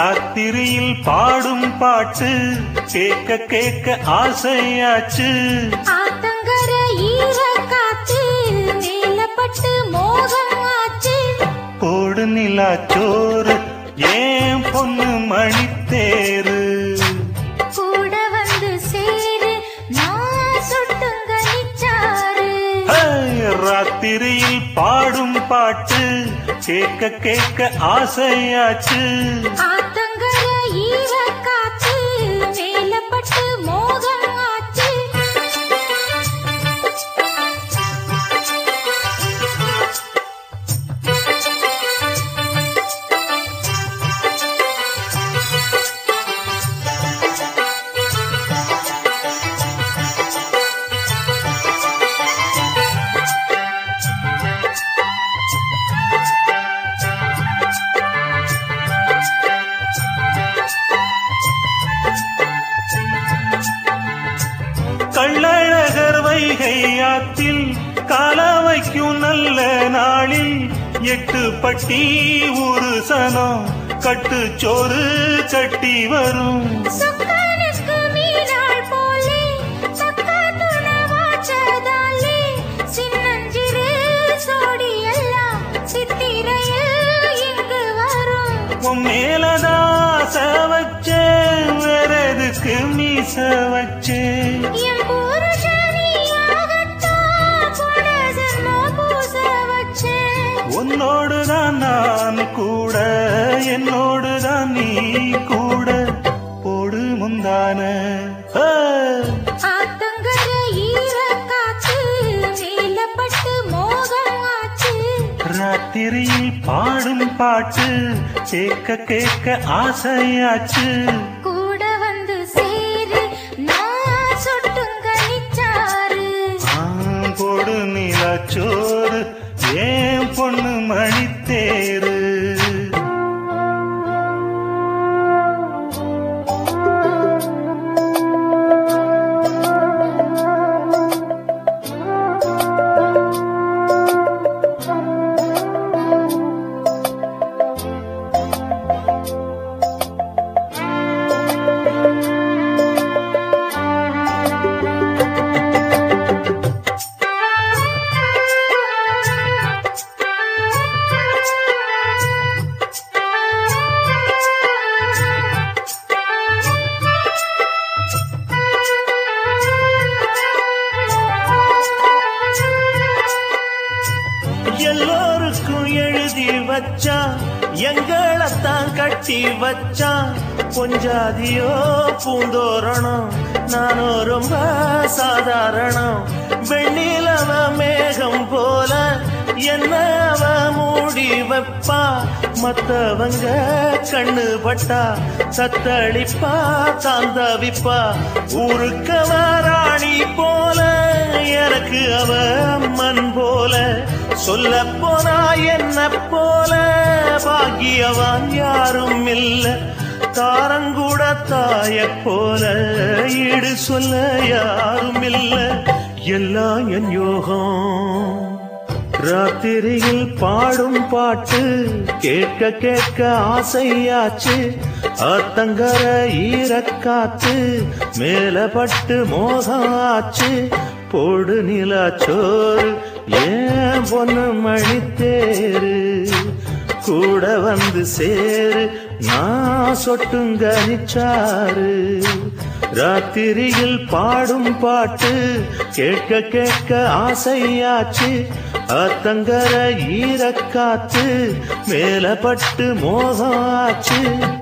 ராத்திரியில் பாடும் பாட்டு கேட்க கேட்க ஆசையாச்சு ஆத்தங்கர ஈர காத்து மேலப்பட்டு மோகம் ஆச்சு போடு நிலா சோறு ஏன் பொண்ணு மணித்தேரு கூட வந்து சேரு நான் சுட்டுங்க நிச்சாரு ஹே, ராத்திரியில் பாடும் பாட்டு கேட்க கேட்க ஆசையாச்சு ஆத்தங்கர ஈர காத்து மேலப்பட்டு மோகம் ஆச்சு கள்ளழகர் வைகை ஆத்தில் கால வைக்கும் நல்ல நாளில் எட்டு பட்டி ஒரு சனம் கட்டுச்சோறு கட்டி வரும் சொக்கனுக்கு மீனாள் போலே தக்க துணவாச்சதாலே சின்னஞ்சிறு சோடி எல்லாம் சித்திரையில் இங்கு வரும் உன் மேலதான் ஆசை வச்சேன் வேற எதுக்கு மீச வச்சேன் என் புருஷனியாகத்தான் போன ஜென்மம் பூச வச்சேன் உன்னோடுதான் நான் கூட என்னோடுதான் நீ கூட போடு முந்தான ஆ. ஆத்தங்கர ஈர காத்து மேலப்பட்டு மோகம் ஆச்சு ராத்திரியில் பாடும் பாட்டு கேட்க கேட்க ஆசையாச்சு கூட வந்து சேரு நான் சொட்டுங்க நிச்சாரு ஆ, போடு நிலச்சோறு ஏன் பொண்ணு மணித்தேரு எல்லோருக்கும் எழுதி வச்சான் எங்களைத்தான் கட்டி வச்சான் கொஞ்சாதியோ பூந்தோரணம் நானும் ரொம்ப சாதாரணம் வெண்ணிலவ மேகம் போல என்ன அவ மூடி வைப்பா மத்தவங்க கண்ணு பட்டா சத்தளிப்பா தாந்தவிப்பா ஊருக்கவ ராணி போல எனக்கு அவ அம்மன் போல சொல்ல போனா என்ன போல பாக்கியவான் யாரும் இல்ல தாரங்கூட தாய போல ஈடு சொல்ல யாரும் இல்ல எல்லாம் என் யோகம் ராத்திரியில் பாடும் பாட்டு கேட்க கேட்க ஆசையாச்சு ஆத்தங்கர ஈரக்காத்து மேல பட்டு மோகம் ஆச்சு போடு நிலாச்சோறு ஏன் பொண்ணு மணித்தேரு கூட வந்து சேரு நான் சொட்டுங்க நிச்சாரு ராத்திரியில் பாடும் பாட்டு கேட்க கேட்க ஆசையாச்சு ஆத்தங்கர ஈரக்காத்து மேல பட்டு மோகம் ஆச்சு